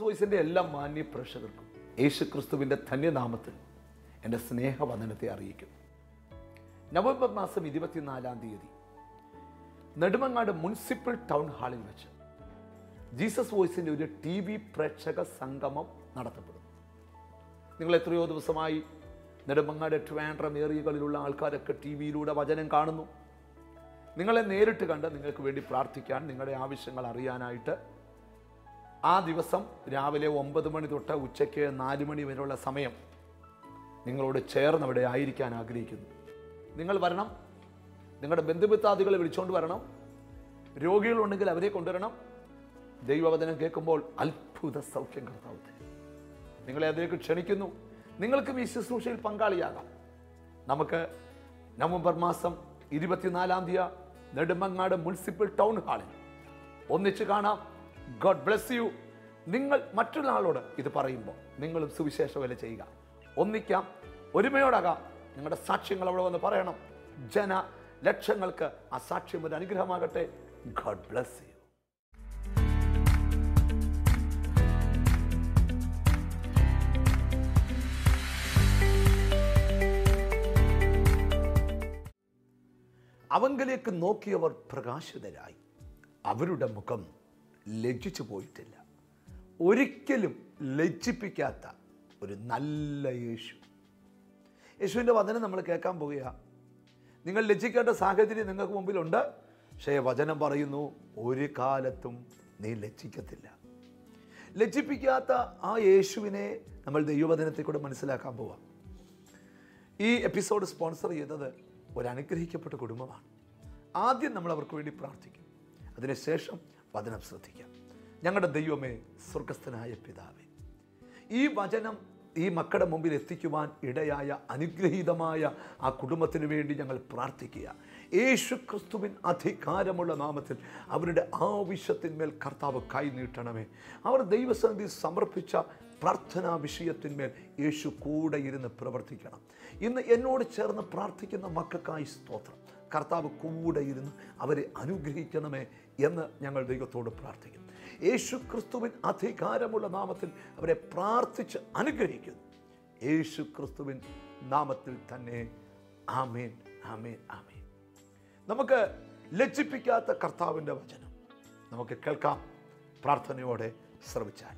വോയിസിൻ്റെ എല്ലാ മാന്യ പ്രേക്ഷകർക്കും യേശു ക്രിസ്തുവിൻ്റെ ധന്യനാമത്തിൽ എൻ്റെ സ്നേഹവന്ദനത്തെ അറിയിക്കുന്നു നവംബർ മാസം ഇരുപത്തിനാലാം തീയതി നെടുമങ്ങാട് മുനിസിപ്പൽ ടൗൺ ഹാളിൽ വെച്ച് ജീസസ് വോയിസിൻ്റെ ഒരു ടി വി പ്രേക്ഷക സംഗമം നടത്തപ്പെടും നിങ്ങൾ എത്രയോ ദിവസമായി നെടുമങ്ങാട് ട്രിവാൻഡ്രം ഏരിയകളിലുള്ള ആൾക്കാരൊക്കെ ടി വിയിലൂടെ വചനം കാണുന്നു നിങ്ങളെ നേരിട്ട് കണ്ട് നിങ്ങൾക്ക് വേണ്ടി പ്രാർത്ഥിക്കാൻ നിങ്ങളുടെ ആവശ്യങ്ങൾ അറിയാനായിട്ട് ആ ദിവസം രാവിലെ ഒമ്പത് മണി തൊട്ട് ഉച്ചയ്ക്ക് നാല് മണി വരെയുള്ള സമയം നിങ്ങളോട് ചേർന്ന് അവിടെ ആയിരിക്കാൻ ആഗ്രഹിക്കുന്നു നിങ്ങൾ വരണം നിങ്ങളുടെ ബന്ധുമിത്താദികളെ വിളിച്ചുകൊണ്ട് വരണം രോഗികളുണ്ടെങ്കിൽ അവരെ കൊണ്ടുവരണം ദൈവവചനം കേൾക്കുമ്പോൾ അത്ഭുത സൗഖ്യം കർത്താവ് തരും നിങ്ങളെ അതിലേക്ക് ക്ഷണിക്കുന്നു നിങ്ങൾക്കും ഈ ശുശ്രൂഷയിൽ പങ്കാളിയാകാം നമുക്ക് നവംബർ മാസം ഇരുപത്തിനാലാം തീയതി നെടുമങ്ങാട് മുനിസിപ്പൽ ടൗൺ ഹാളിൽ ഒന്നിച്ച് കാണാം ഗോഡ് ബ്ലെസ് യു നിങ്ങൾ മറ്റുള്ള ആളോട് ഇത് പറയുമ്പോൾ നിങ്ങളും സുവിശേഷ വില ചെയ്യുക ഒന്നിക്കാം ഒരുമയോടാകാം നിങ്ങളുടെ സാക്ഷ്യങ്ങൾ അവിടെ വന്ന് പറയണം ജന ലക്ഷങ്ങൾക്ക് ആ സാക്ഷ്യം ഒരു അനുഗ്രഹമാകട്ടെ ഗോഡ് ബ്ലെസ് യു അവങ്കലേക്ക് നോക്കിയവർ പ്രകാശിതരായി അവരുടെ മുഖം ലജ്ജിച്ചു പോയിട്ടില്ല ഒരിക്കലും ലജ്ജിപ്പിക്കാത്ത ഒരു നല്ല യേശു യേശുവിൻ്റെ വചനം നമ്മൾ കേൾക്കാൻ പോവുക നിങ്ങൾ ലജ്ജിക്കേണ്ട സാഹചര്യം നിങ്ങൾക്ക് മുമ്പിലുണ്ട് പക്ഷേ വചനം പറയുന്നു ഒരു കാലത്തും നീ ലജ്ജിക്കത്തില്ല ലജ്ജിപ്പിക്കാത്ത ആ യേശുവിനെ നമ്മൾ ദൈവവചനത്തെ കൂടെ മനസ്സിലാക്കാൻ പോവാം ഈ എപ്പിസോഡ് സ്പോൺസർ ചെയ്തത് ഒരു അനുഗ്രഹിക്കപ്പെട്ട കുടുംബമാണ് ആദ്യം നമ്മൾ അവർക്ക് വേണ്ടി പ്രാർത്ഥിക്കും അതിനുശേഷം വചനം ശ്രദ്ധിക്കാം ഞങ്ങളുടെ ദൈവമേ സ്വർഗസ്ഥനായ പിതാവേ ഈ വചനം ഈ മക്കളുടെ മുമ്പിൽ എത്തിക്കുവാൻ ഇടയായ അനുഗ്രഹീതമായ ആ കുടുംബത്തിന് വേണ്ടി ഞങ്ങൾ പ്രാർത്ഥിക്കുക യേശു ക്രിസ്തുവിൻ അധികാരമുള്ള നാമത്തിൽ അവരുടെ ആവശ്യത്തിന്മേൽ കർത്താവ് കൈ നീട്ടണമേ അവർ ദൈവസന്ധി സമർപ്പിച്ച പ്രാർത്ഥനാ വിഷയത്തിന്മേൽ യേശു കൂടെ ഇരുന്ന് പ്രവർത്തിക്കണം ഇന്ന് എന്നോട് ചേർന്ന് പ്രാർത്ഥിക്കുന്ന മക്കൾക്കായി സ്തോത്രം കർത്താവ് കൂടെ ഇരുന്ന് അവരെ അനുഗ്രഹിക്കണമേ എന്ന് ഞങ്ങൾ ദൈവത്തോട് പ്രാർത്ഥിക്കുന്നു യേശു ക്രിസ്തുവിൻ അധികാരമുള്ള നാമത്തിൽ അവരെ പ്രാർത്ഥിച്ച് അനുഗ്രഹിക്കുന്നു യേശു ക്രിസ്തുവിൻ നാമത്തിൽ തന്നെ ആമേൻ ആമേൻ ആമേൻ നമുക്ക് ലജ്ജിപ്പിക്കാത്ത കർത്താവിൻ്റെ വചനം നമുക്ക് കേൾക്കാം പ്രാർത്ഥനയോടെ ശ്രമിച്ചാൽ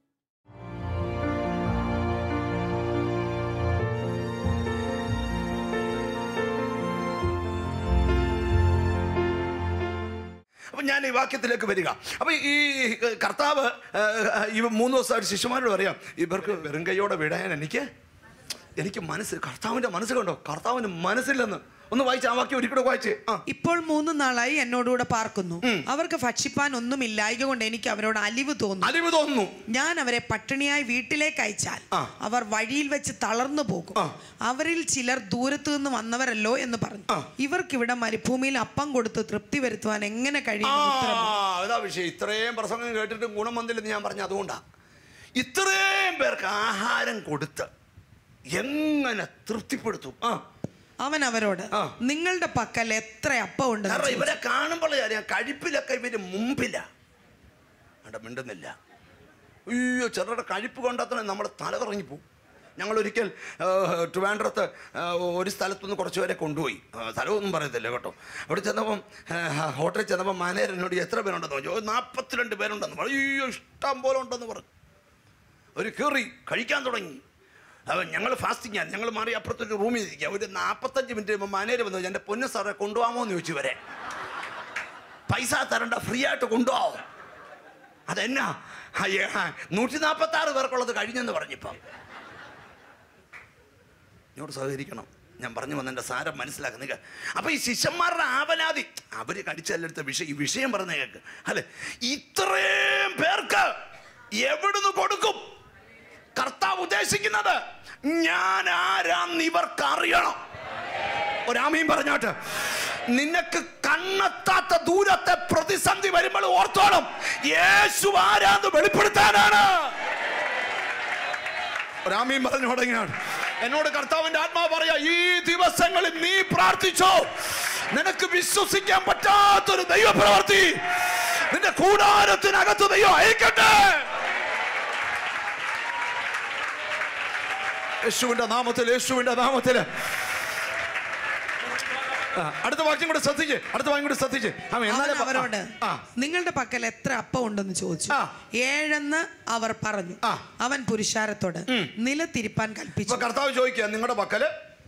അപ്പം ഞാൻ ഈ വാക്യത്തിലേക്ക് വരിക അപ്പം ഈ കർത്താവ് ഇവ മൂന്ന് ദിവസമായിട്ട് ശിശുമാരോട് പറയാം ഇവർക്ക് വെറും കൈയോടെ വിടാൻ എനിക്ക് എനിക്ക് മനസ്സ് കർത്താവിൻ്റെ മനസ്സ് കണ്ടോ കർത്താവിന് മനസ്സില്ലെന്ന് ഒന്ന് വായിച്ച് ആ വാക്യം ഒരിക്കലും വായിച്ച് ആ ഇപ്പോൾ മൂന്ന് നാളായി എന്നോടുകൂടെ പാർക്കുന്നു അവർക്ക് ഭക്ഷിപ്പാൻ ഒന്നുമില്ലായക കൊണ്ട് എനിക്ക് അവരോട് അലിവ് തോന്നുന്നു അലിവ് തോന്നുന്നു ഞാൻ അവരെ പട്ടിണിയായി വീട്ടിലേക്ക് അയച്ചാൽ ആ. അവർ വഴിയിൽ വെച്ച് തളർന്നു പോകും ആ. അവരിൽ ചിലർ ദൂരത്തു നിന്ന് വന്നവരല്ലോ എന്ന് പറഞ്ഞു ആ. ഇവർക്കിവിടെ മരുഭൂമിയിൽ അപ്പം കൊടുത്ത് തൃപ്തി വരുത്തുവാൻ എങ്ങനെ ആ കഴിയും ഉത്തരം അതാ വിഷയം ഇത്രയും പ്രസംഗം കേട്ടിട്ട് ഗുണം വന്നില്ലെന്ന് ഞാൻ പറഞ്ഞു അതുകൊണ്ടാ ഇത്രയും പേർക്ക് ആഹാരം കൊടുത്ത് എങ്ങനെ തൃപ്തിപ്പെടുത്തും ആ അവൻ അവരോട് ആ. നിങ്ങളുടെ പക്കൽ എത്ര അപ്പം ഉണ്ട് കാരണം ഇവരെ കാണുമ്പോൾ അറിയാം കഴിപ്പിലൊക്കെ ഇവര് മുമ്പില്ല അവിടെ മിണ്ടുന്നില്ല അയ്യോ ചിലരുടെ കഴിപ്പ് കൊണ്ടാത്തന്നെ നമ്മുടെ തല കറങ്ങിപ്പോവും ഞങ്ങളൊരിക്കൽ ആ, ട്രിവാൻഡ്രത്ത് ആ, ഒരു സ്ഥലത്തുനിന്ന് കുറച്ച് പേരെ കൊണ്ടുപോയി ആ, സ്ഥലമൊന്നും പറയത്തില്ല കേട്ടോ അവിടെ ചെന്നപ്പം ആ, ഹോട്ടലിൽ ചെന്നപ്പോൾ മാനേജർ എന്നോട് എത്ര പേരുണ്ടെന്ന് ചോദിച്ചു നാൽപ്പത്തിരണ്ട് പേരുണ്ടെന്ന് പറഞ്ഞു അയ്യോ ഇഷ്ടം പോലെ ഉണ്ടെന്ന് പറഞ്ഞു ഒരു കയറി കഴിക്കാൻ തുടങ്ങി അവൻ ഞങ്ങൾ ഫാസ്റ്റിംഗ് ആണ് ഞങ്ങൾ മാറി അപ്പുറത്തൊരു റൂമിൽ ഇരിക്കുക ഒരു നാൽപ്പത്തഞ്ച് മിനിറ്റ് കഴിയുമ്പോൾ മാനേജർ വന്നു എൻ്റെ പൊന്നു സാറെ കൊണ്ടുപോകാമോ എന്ന് ചോദിച്ചു വരെ പൈസ തരണ്ട ഫ്രീ ആയിട്ട് കൊണ്ടുപോകാമോ അതെന്നാ അയ്യ, നൂറ്റി നാൽപ്പത്തി ആറ് പേർക്കുള്ളത് കഴിഞ്ഞെന്ന് പറഞ്ഞിപ്പം എന്നോട് സഹകരിക്കണം ഞാൻ പറഞ്ഞു വന്ന എൻ്റെ സാരം മനസ്സിലാക്കുന്ന അപ്പൊ ഈ ശിഷ്യന്മാരുടെ ആവലാതി അവര് കടിച്ചല്ലെടുത്ത വിഷയം ഈ വിഷയം പറഞ്ഞ കേൾക്ക് അല്ലെ ഇത്രയും പേർക്ക് എവിടുന്ന് കൊടുക്കും കർത്താവ് ഉദ്ദേശിക്കുന്നത് ഞാൻ ആരാന്ന് ഇവർക്ക് അറിയണം ഒരാമയും പറഞ്ഞോട്ട് നിനക്ക് കണ്ണെത്താത്ത ദൂരത്തെ പ്രതിസന്ധി വരുമ്പോൾ ഓർത്തോണം യേശു ആരാന്ന് വെളിപ്പെടുത്താനാണ് ഒരാമയും പറഞ്ഞു തുടങ്ങിയാണ് എന്നോട് കർത്താവിന്റെ ആത്മാവ് പറയാ ഈ ദിവസങ്ങളിൽ നീ പ്രാർത്ഥിച്ചോ നിനക്ക് വിശ്വസിക്കാൻ പറ്റാത്തൊരു ദൈവപ്രവർത്തി നിന്റെ കൂടാരത്തിനകത്ത് ദൈവം അയക്കട്ടെ യേശുവിന്റെ നാമത്തിൽ യേശുവിന്റെ നാമത്തിൽ ആ, അടുത്ത വാക്യം കൂടെ ശ്രദ്ധിച്ച് അടുത്ത വാക്യം കൂടെ ശ്രദ്ധിച്ച് ആമേൻ. അവൻ എന്നാലേ പ- അവരോട് ആ, നിങ്ങളുടെ പക്കൽ എത്ര അപ്പം ഉണ്ടെന്ന് ചോദിച്ചു ആ. ഏഴെന്ന് അവർ പറഞ്ഞു ആ. അവൻ പുരുഷാരത്തോട് നിലത്തിരിപ്പാൻ ഇപ്പൊ കൽപ്പിച്ചു കർത്താവ് ചോദിക്കുക നിങ്ങളുടെ പക്കല്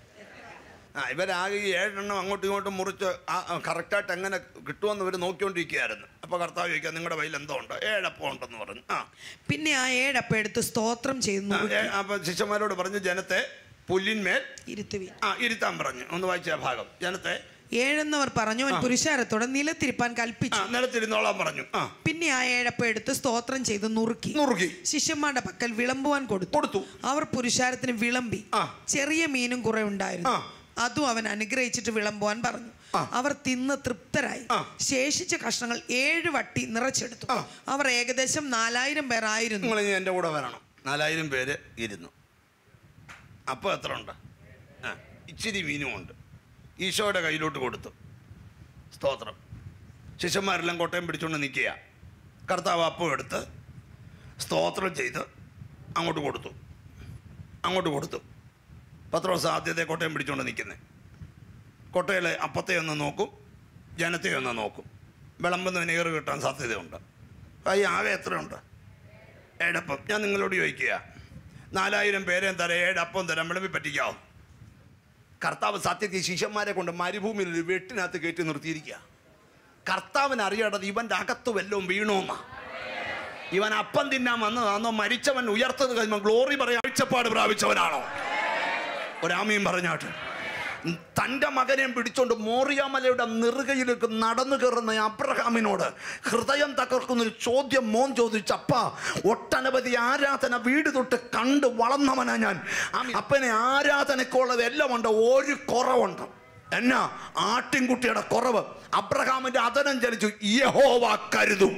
ആ ഇവരാകെ ഈ ഏഴെണ്ണം അങ്ങോട്ടും ഇങ്ങോട്ടും മുറിച്ച് കറക്റ്റായിട്ട് എങ്ങനെ കിട്ടുമെന്ന് ഇവർ നോക്കിക്കൊണ്ടിരിക്കുകയായിരുന്നു അപ്പൊ കർത്താവ് ചോദിക്കുക നിങ്ങളുടെ കയ്യിൽ എന്തോ ഉണ്ട് ഏഴപ്പം ഉണ്ടെന്ന് പറഞ്ഞു ആ പിന്നെ ആ ഏഴപ്പം എടുത്ത് സ്തോത്രം ചെയ്തു ആ, ഏ, അപ്പൊ ശിഷ്യന്മാരോട് പറഞ്ഞു ജനത്തെ പുല്ലിന്മേൽ ഇരുത്തുവീൻ ആ ഇരുത്താൻ പറഞ്ഞു ഒന്ന് വായിച്ച ആ ഭാഗം ജനത്തെ ഏഴെന്നവർ പറഞ്ഞു അവൻ പുരുഷാരത്തോട് നിലത്തിരിപ്പാൻ ആ കൽപ്പിച്ചു നിലത്തിരുന്നോളാൻ പറഞ്ഞു ആ പിന്നെ ആ ഏഴപ്പം എടുത്ത് സ്തോത്രം ചെയ്ത് നുറുക്കി നുറുക്കി ശിഷ്യന്മാരുടെ പക്കൽ വിളമ്പുവാൻ കൊടുത്തു കൊടുത്തു അവർ പുരുഷാരത്തിന് വിളമ്പി ആ. ചെറിയ മീനും കുറെ ഉണ്ടായിരുന്നു ആ. അതും അവൻ അനുഗ്രഹിച്ചിട്ട് വിളമ്പുവാൻ പറഞ്ഞു ആ. അവർ തിന്ന് തൃപ്തരായി ആ. ശേഷിച്ച കഷ്ണങ്ങൾ ഏഴ് വട്ടി നിറച്ചെടുത്തു ആ. അവർ ഏകദേശം നാലായിരം പേർ ആയിരുന്നു നിങ്ങൾ ഇനി എൻ്റെ കൂടെ വരണം നാലായിരം പേര് ഇരുന്നു അപ്പോൾ എത്ര ഉണ്ട് ആ ഇച്ചിരി മീനും ഉണ്ട് ഈശോയുടെ കയ്യിലോട്ട് കൊടുത്തു സ്തോത്രം ശിഷ്യന്മാരെല്ലാം കോട്ടയം പിടിച്ചുകൊണ്ട് നിൽക്കുക കർത്താവ് അപ്പം എടുത്ത് സ്തോത്രം ചെയ്ത് അങ്ങോട്ട് കൊടുത്തു അങ്ങോട്ട് കൊടുത്തു പത്രോസ് ആദ്യത്തെ കോട്ടയം പിടിച്ചുകൊണ്ട് നിൽക്കുന്നത് കോട്ടയിലെ അപ്പത്തെ ഒന്ന് നോക്കും ജനത്തെ ഒന്ന് നോക്കും വിളമ്പുന്നതിന് ഏറ് കിട്ടാൻ സാധ്യതയുണ്ട് കൈ ആകെ എത്രയുണ്ട് ഏഴപ്പം ഞാൻ നിങ്ങളോട് ചോദിക്കുക നാലായിരം പേരെ തരാം ഏഴപ്പം തരാം വിളമ്പി പറ്റിക്കാവോ കർത്താവ് സത്യത്തിൽ ശിഷ്യന്മാരെ കൊണ്ട് മരുഭൂമിയിൽ ഒരു വെട്ടിനകത്ത് കയറ്റി നിർത്തിയിരിക്കുക കർത്താവിന് അറിയേണ്ടത് ഇവൻ്റെ അകത്ത് വല്ലതും വീണോന്നാ ഇവൻ അപ്പം തിന്നാൻ വന്നതാണോ മരിച്ചവൻ ഉയർത്തത് കഴിയുമ്പോൾ ഗ്ലോറി പറയാൻ ആഴ്ചപ്പാട് പ്രാപിച്ചവനാണോ ഒരാമയും പറഞ്ഞാട്ട് തൻ്റെ മകനെ പിടിച്ചോണ്ട് മോറിയാമലയുടെ നെറുകയിലേക്ക് നടന്നു കയറുന്ന അബ്രഹാമിനോട് ഹൃദയം തകർക്കുന്ന ഒരു ചോദ്യം മോൻ ചോദിച്ചപ്പ ഒട്ടനവധി ആരാധന വീട് തൊട്ട് കണ്ട് വളർന്നവനാ ഞാൻ ആമി, അപ്പനെ ആരാധനക്കുള്ളത് എല്ലാം ഉണ്ട് ഒരു കുറവുണ്ട് എന്നാ ആട്ടിൻകുട്ടിയുടെ കുറവ് അബ്രഹാമിന്റെ അതനം ചലിച്ചു യഹോവ കരുതും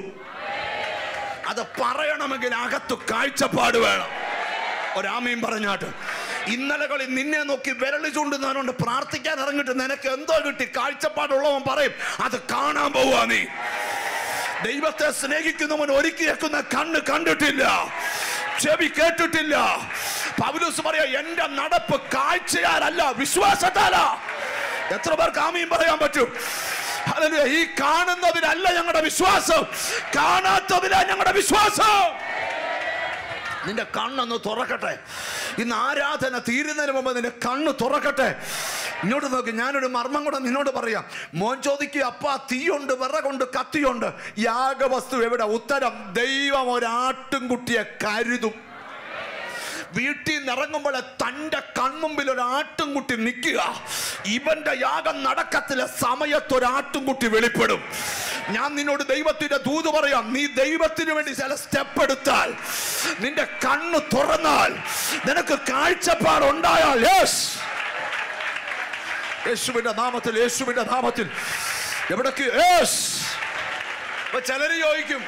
അത് പറയണമെങ്കിൽ അകത്ത് കാഴ്ചപ്പാട് വേണം ഒരാമയും പറഞ്ഞാട്ട് ഇന്നലകളിൽ നിന്നെ നോക്കി വിരളി ചൂണ്ടുന്നവനോട് പ്രാർത്ഥിക്കാൻ ഇറങ്ങിട്ട് നിനക്ക് എന്തോ കിട്ടി കാഴ്ചപ്പാടുള്ളവൻ പറയും അത് കാണാൻ പോവാ നീ ദൈവത്തെ സ്നേഹിക്കുന്നവൻ ഒരുക്കിയേക്കുന്ന കണ്ണ് കണ്ടിട്ടില്ല ചെവി കേട്ടിട്ടില്ല പൗലൂസ് പറയാ എന്റെ നടപ്പ് കാഴ്ചയാലല്ല വിശ്വാസത്താലാ എത്ര പേർക്ക് ആമയും പറയാൻ പറ്റും ഹല്ലേലൂയ. ഈ കാണുന്നതിനല്ല ഞങ്ങളുടെ വിശ്വാസം കാണാത്തതിനാ ഞങ്ങളുടെ വിശ്വാസം നിന്റെ കണ്ണൊന്ന് തുറക്കട്ടെ ഇന്ന് ആരാധന തീരുന്നതിന് മുമ്പ് നിന്റെ കണ്ണ് തുറക്കട്ടെ ഇങ്ങോട്ട് നോക്കി ഞാനൊരു മർമ്മം കൂടെ നിന്നോട് പറയാം മോൻ ചോദിക്കുക അപ്പ തീയുണ്ട് വിറകുണ്ട് കത്തിയുണ്ട് യാഗവസ്തു എവിടെ ഉത്തരം ദൈവം ഒരാട്ടുംകുട്ടിയെ കരുതും വീട്ടിൽ നിന്ന് ഇറങ്ങുമ്പോൾ തൻ്റെ കൺമുമ്പിൽ ഒരു ആട്ടുംകുട്ടി നിൽക്കുക ഇവന്റെ യാഗം നടക്കത്തില്ല സമയത്ത് ഒരു ആട്ടുംകുട്ടി വെളിപ്പെടും ഞാൻ നിന്നോട് ദൈവത്തിന്റെ ദൂത് പറയാം നീ ദൈവത്തിന് വേണ്ടി ചില സ്റ്റെപ്പ് എടുത്താൽ നിന്റെ കണ്ണ് തുറന്നാൽ നിനക്ക് കാഴ്ചപ്പാട് ഉണ്ടായാൽ യെസ് യേശുവിന്റെ നാമത്തിൽ യേശുവിന്റെ നാമത്തിൽ എവിടേക്ക് യെസ് അപ്പൊ ചിലര് ചോദിക്കും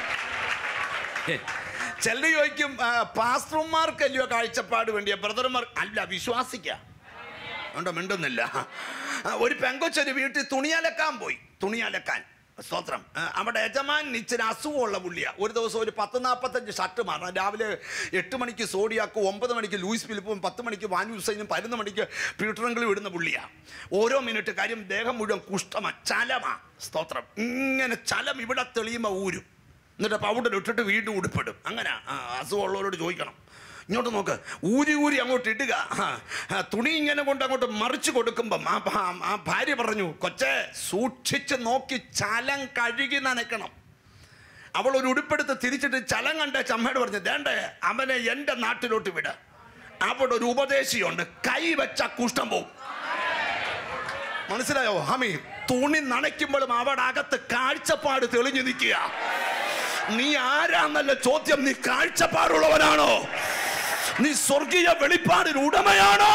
ചിലര് ചോദിക്കും ആ, പാസ്റ്റർമാർക്കല്ലയോ കാഴ്ചപ്പാട് വേണ്ടിയ ബ്രദർമാർ അല്ല വിശ്വാസിക്ക അതുകൊണ്ട് മിണ്ടുന്നില്ല ആ, ഒരു പെങ്കൊച്ചൊരു വീട്ടിൽ തുണിയലക്കാൻ പോയി തുണിയലക്കാൻ സ്തോത്രം ആ, അവിടെ യജമാൻ ഇച്ചിരി അസുഖമുള്ള പുള്ളിയാ ഒരു ദിവസം ഒരു പത്ത് നാൽപ്പത്തഞ്ച് ഷർട്ട് മാറണം രാവിലെ എട്ട് മണിക്ക് സോഡിയാക്കും ഒമ്പത് മണിക്ക് ലൂയിസ് ഫിലിപ്പും പത്ത് മണിക്ക് വാനു ഹുസൈനും പതിനൊന്ന് മണിക്ക് പീറ്ററെങ്കിലും ഇടുന്ന പുള്ളിയാ ഓരോ മിനിറ്റ് കാര്യം ദേഹം മുഴുവൻ കുഷ്ഠമാ ചലമാ സ്തോത്രം ഇങ്ങനെ ചലം ഇവിടെ തെളിയുമ്പോൾ ഊരും എന്നിട്ട് പൗഡർ ഇട്ടിട്ട് വീണ്ടും ഉടുപ്പിടും അങ്ങനെ ആ, അസുഖമുള്ളവരോട് ചോദിക്കണം ഇങ്ങോട്ട് നോക്ക് ഊരി ഊരി അങ്ങോട്ട് ഇടുക ആ, ആ, തുണി ഇങ്ങനെ കൊണ്ട് അങ്ങോട്ട് മറിച്ച് കൊടുക്കുമ്പം ആ ഭ- ആ ഭാര്യ പറഞ്ഞു കൊച്ചെ സൂക്ഷിച്ച് നോക്കി ചലം കഴുകി നനയ്ക്കണം അവൾ ഒരു ഉടുപ്പെടുത്ത് തിരിച്ചിട്ട് ചലം കണ്ട ചമ്മയോട് പറഞ്ഞു ദേണ്ടേ അവനെ എൻ്റെ നാട്ടിലോട്ട് വിട അവിടെ ഒരു ഉപദേശിയുണ്ട് കൈ വെച്ച കുഷ്ഠം പോവും മനസ്സിലായോ ഹമി തുണി നനയ്ക്കുമ്പോഴും അവിടെ അകത്ത് കാഴ്ചപ്പാട് തെളിഞ്ഞു നിൽക്കുക നീ ആരാന്നല്ല ചോദ്യം നീ കാഴ്ചപ്പാടുള്ളവനാണോ നീ സ്വർഗീയ വെളിപ്പാടിന് ഉടമയാണോ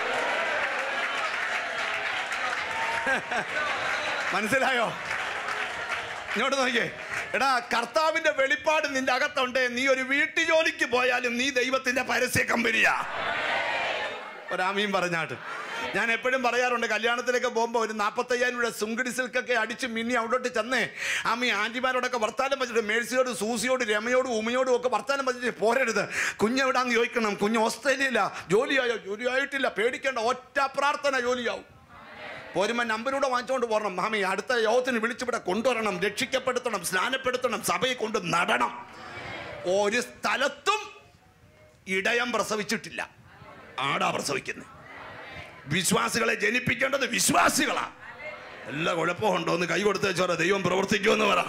മനസ്സിലായോ ഇങ്ങോട്ട് നോക്കിയേ എടാ കർത്താവിന്റെ വെളിപ്പാട് നിന്റെ അകത്തുണ്ട് നീ ഒരു വീട്ടു ജോലിക്ക് പോയാലും നീ ദൈവത്തിന്റെ പരസ്യ കമ്പനിയാ ഒരാമീൻ പറഞ്ഞാട്ട് ഞാൻ എപ്പോഴും പറയാറുണ്ട് കല്യാണത്തിലേക്ക് പോകുമ്പോൾ ഒരു നാൽപ്പത്തയ്യായിരം രൂപ സുങ്കിടി സിൽക്കൊക്കെ അടിച്ച് മിന്നി അവിടോട്ട് ചെന്നേ അമ്മ ആൻറ്റിമാരോടൊക്കെ വർത്താനം വെച്ചിട്ട് മേഴ്സിയോട് സൂസിയോട് രമയോടും ഉമയോടും ഒക്കെ വർത്താനം വെച്ചിട്ട് പോരരുത് കുഞ്ഞെവിടാന്ന് ചോദിക്കണം കുഞ്ഞ് ഓസ്ട്രേലിയയില്ല ജോലിയായോ ജോലിയായിട്ടില്ല പേടിക്കേണ്ട ഒറ്റ പ്രാർത്ഥന ജോലിയാവും പോരുമ്പോൾ നമ്പരൂടെ വാങ്ങിച്ചുകൊണ്ട് പോരണം മാമി അടുത്ത യോഗത്തിന് വിളിച്ചിവിടെ കൊണ്ടുവരണം രക്ഷിക്കപ്പെടുത്തണം സ്നാനപ്പെടുത്തണം സഭയെ കൊണ്ട് നടണം ഒരു സ്ഥലത്തും ഇടയം പ്രസവിച്ചിട്ടില്ല ആടാ പ്രസവിക്കുന്നത് വിശ്വാസികളെ ജനിപ്പിക്കേണ്ടത് വിശ്വാസികളാ എല്ലാ കുഴപ്പമുണ്ടോ എന്ന് കൈ കൊടുത്ത് വെച്ചോറ ദൈവം പ്രവർത്തിക്കുമെന്ന് പറ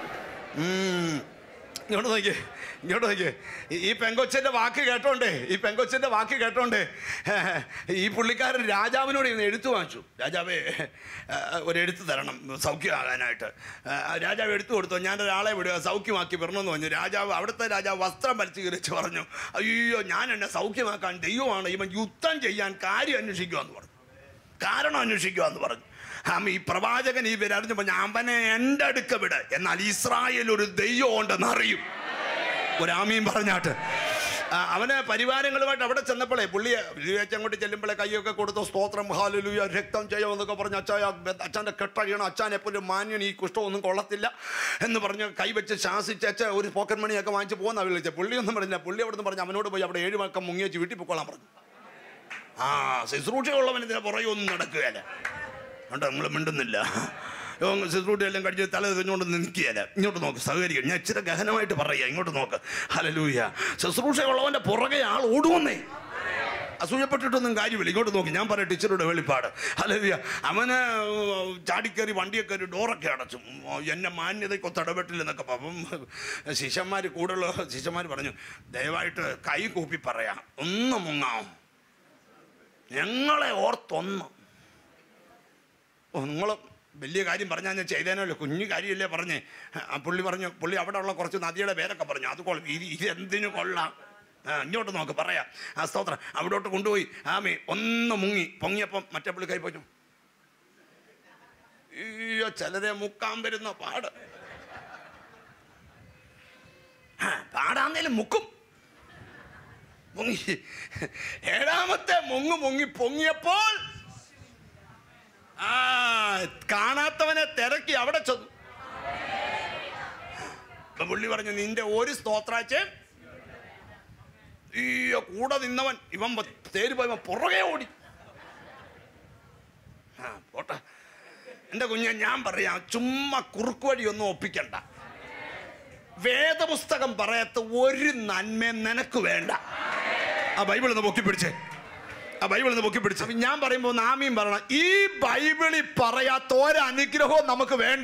ഉം. ഇങ്ങോട്ട് നോക്കിയേ ഇങ്ങോട്ട് നോക്കിയേ ഈ- ഈ പെങ്കൊച്ചൻ്റെ വാക്ക് കേട്ടോണ്ടേ ഈ പെങ്കൊച്ചൻ്റെ വാക്ക് കേട്ടോണ്ടേ ഈ പുള്ളിക്കാരൻ രാജാവിനോട് ഇന്ന് എഴുത്ത് വാങ്ങിച്ചു രാജാവേ ആ, ഒരു എഴുത്ത് തരണം സൗഖ്യമാകാനായിട്ട് ആ, രാജാവ് എടുത്തു കൊടുത്തു ഞാൻ ഒരാളെ വിടുക സൗഖ്യമാക്കി വരണമെന്ന് പറഞ്ഞു രാജാവ് അവിടുത്തെ രാജാവ് വസ്ത്രം വലിച്ചു കീറിച്ച് പറഞ്ഞു അയ്യോ ഞാൻ എന്നെ സൗഖ്യമാക്കാൻ ദൈവമാണ് ഇവൻ യുദ്ധം ചെയ്യാൻ കാര്യം അന്വേഷിക്കുമെന്ന് പറഞ്ഞു കാരണം അന്വേഷിക്കുക എന്ന് പറഞ്ഞു ആമ ഈ പ്രവാചകൻ ഈ വരറിഞ്ഞു പറഞ്ഞു അവനെ എൻ്റെ അടുക്ക വിട് എന്നാൽ ഇസ്രായേൽ ഒരു ദൈവം ഉണ്ടെന്ന് അറിയും ഒരാമയും പറഞ്ഞാട്ട് ആ, അവന് പരിവാരങ്ങളുമായിട്ട് അവിടെ ചെന്നപ്പോഴേ പുള്ളിയെ വിളിച്ച് അങ്ങോട്ട് ചെല്ലുമ്പോഴേ കൈയൊക്കെ കൊടുത്തു സ്തോത്രം ഹാലുലുയ രക്തം ചെയ്യാം എന്നൊക്കെ പറഞ്ഞ് അച്ചായ അച്ഛൻ്റെ കെട്ടഴിയണം അച്ഛൻ എപ്പോഴും മാന്യൻ ഈ കുഷ്ഠമൊന്നും കൊള്ളത്തില്ല എന്ന് പറഞ്ഞ് കൈവച്ച് ശാസിച്ച് അച്ഛ ഒരു പോക്കറ്റ് മണിയൊക്കെ വാങ്ങിച്ച് പോകുന്ന വിളിച്ചത് പുള്ളിയൊന്നും പറഞ്ഞില്ല പുള്ളി അവിടെ നിന്ന് പറഞ്ഞ് അവനോട് പോയി അവിടെ ഏഴ് മക്കം മുങ്ങിയച്ച് വീട്ടിൽ പൊക്കോളാൻ പറഞ്ഞു ആ ശുശ്രൂഷയുള്ളവൻ ഇതിനെ പുറകെ ഒന്നും നടക്കുകയല്ല കണ്ടോ നമ്മൾ മിണ്ടുന്നില്ല ശുശ്രൂഷ എല്ലാം കഴിച്ച് തല തിരിഞ്ഞുകൊണ്ട് നിൽക്കുകയല്ല ഇങ്ങോട്ട് നോക്ക് സഹകരിക്കുക ഞാൻ ഇച്ചിരി ഗഹനമായിട്ട് പറയുക ഇങ്ങോട്ട് നോക്ക് ഹലലൂയ ശുശ്രൂഷയുള്ളവൻ്റെ പുറകെ ആൾ ഓടുവന്നേ അസൂയപ്പെട്ടിട്ടൊന്നും കാര്യമില്ല ഇങ്ങോട്ട് നോക്കി ഞാൻ പറയാം ടീച്ചറുടെ വെളിപ്പാട് ഹലവിയ അവന് ചാടിക്കയറി വണ്ടിയൊക്കെ ഒരു ഡോറൊക്കെ അടച്ചു എന്നെ മാന്യതയ്ക്കൊത്ത് ഇടപെട്ടില്ലെന്നൊക്കെ അപ്പം ശിഷ്യന്മാർ കൂടുതലുള്ള ശിഷ്യന്മാർ പറഞ്ഞു ദയവായിട്ട് കൈ കൂപ്പി പറയാം ഒന്ന് മുങ്ങാം ഞങ്ങളെ ഓർത്തൊന്ന് ഓ നിങ്ങൾ വലിയ കാര്യം പറഞ്ഞാൽ ഞാൻ ചെയ്തേനല്ലോ കുഞ്ഞു കാര്യമല്ലേ പറഞ്ഞേ ആ പുള്ളി പറഞ്ഞു പുള്ളി അവിടെ ഉള്ള കുറച്ച് നദിയുടെ പേരൊക്കെ പറഞ്ഞു അത് കൊള്ളാം ഇത് ഇതെന്തിനു കൊള്ളാം ആ ഇങ്ങോട്ട് നോക്ക് പറയാം ആ സ്തോത്രം അവിടോട്ട് കൊണ്ടുപോയി ആമി ഒന്ന് മുങ്ങി പൊങ്ങിയപ്പം മറ്റേ പുള്ളി കൈ പോച്ചു അയ്യോ ചിലരെ മുക്കാൻ വരുന്ന പാട് ആ, പാടാന്നേലും മുക്കും മുങ്ങി ഏഴാമത്തെ മുങ്ങ് മുങ്ങി പൊങ്ങിയപ്പോൾ ആ കാണാത്തവനെ തിരക്കി അവിടെ ചെന്നു അപ്പൊ പുള്ളി പറഞ്ഞു നിന്റെ ഒരു സ്തോത്രാച്ചേ ഈ കൂടെ നിന്നവൻ ഇവൻ വ- തേര് പോയവൻ പുറകെ ഓടി ആ പോട്ടെ എൻ്റെ കുഞ്ഞെ ഞാൻ പറയാം ചുമ്മാ കുറുക്ക് വഴിയൊന്നും ഒപ്പിക്കണ്ട വേദപുസ്തകം പറയാത്ത ഒരു നന്മ നിനക്ക് വേണ്ട ആ ബൈബിൾ ഒന്ന് പൊക്കി പിടിച്ചേ ആ ബൈബിൾ ഒന്ന് പൊക്കി പിടിച്ചേ അപ്പൊ ഞാൻ പറയുമ്പോൾ നാമിയും പറയണം ഈ ബൈബിളിൽ പറയാത്ത ഒരനുഗ്രഹവും നമുക്ക് വേണ്ട